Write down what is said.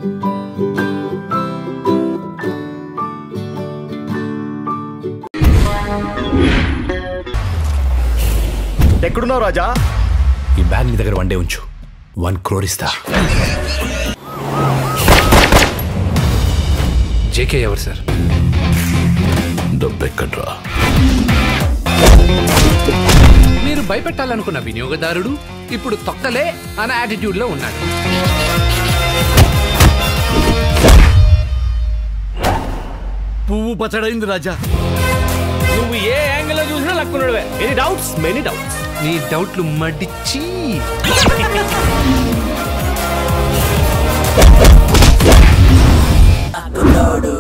ఎక్కడున్నావు రాజా ఈ బ్యాగ్ నీ దగ్గర వన్ డే ఉంచు వన్ క్రోర్ ఇస్తా జేకే ఎవరు సార్ డబ్బెక్కడ్రా మీరు భయపెట్టాలనుకున్న వినియోగదారుడు ఇప్పుడు తొక్కలే అన్న యాటిట్యూడ్ లో ఉన్నాడు పువ్వు పచ్చడైంది రాజా నువ్వు ఏ యాంగిల్ లో చూసినా లక్కున్నాడువే ఎనీ డౌట్స్ మెనీ డౌట్స్ నీ డౌట్లు మడిచి Aku